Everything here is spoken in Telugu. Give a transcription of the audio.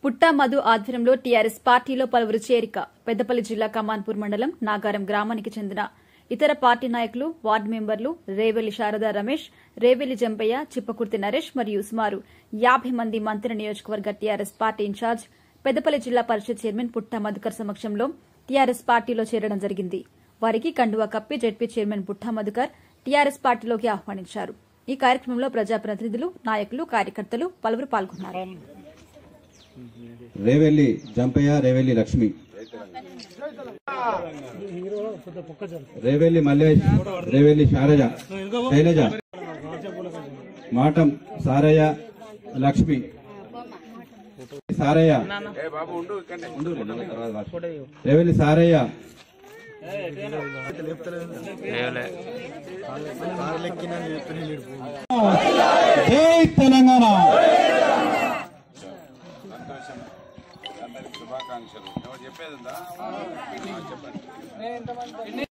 పుట్టా మధు ఆధ్వర్యంలో టీఆర్ఎస్ పార్టీలో పలువురు చేరిక పెద్దపల్లి జిల్లా కమాన్పూర్ మండలం నాగారం గ్రామానికి చెందిన ఇతర పార్టీ నాయకులు వార్డు మెంబర్లు రేవెల్లి శారదా రమేష్ రేవెల్లి జంపయ్య చిప్పకుర్తి నరేష్ మరియు సుమారు యాభై మంది మంత్రి నియోజకవర్గ టీఆర్ఎస్ పార్టీ ఇన్ఛార్జ్ పెద్దపల్లి జిల్లా పరిషత్ చైర్మన్ పుట్టా మధుకర్ సమక్షంలో టీఆర్ఎస్ పార్టీలో చేరడం జరిగింది వారికి కండువా కప్పి ZP chairman Putta Madhukar TRS పార్టీలోకి ఆహ్వానించారు ఈ కార్యక్రమంలో ప్రజాప్రతినిధులు నాయకులు కార్యకర్తలు పలువురు పాల్గొన్నారు రేవెల్లి జంపయ్య రేవెల్లి లక్ష్మి రేవెల్లి మల్లేష్ రేవెల్లి శారజ శైలజ మాటం సారయ్య లక్ష్మి సారయ్య ఉండు, తర్వాత రా. రేవెల్లి సారయ్య జై తెలంగాణ శుభాకాంక్షలు ఎవరు చెప్పేది ఉందా చెప్పండి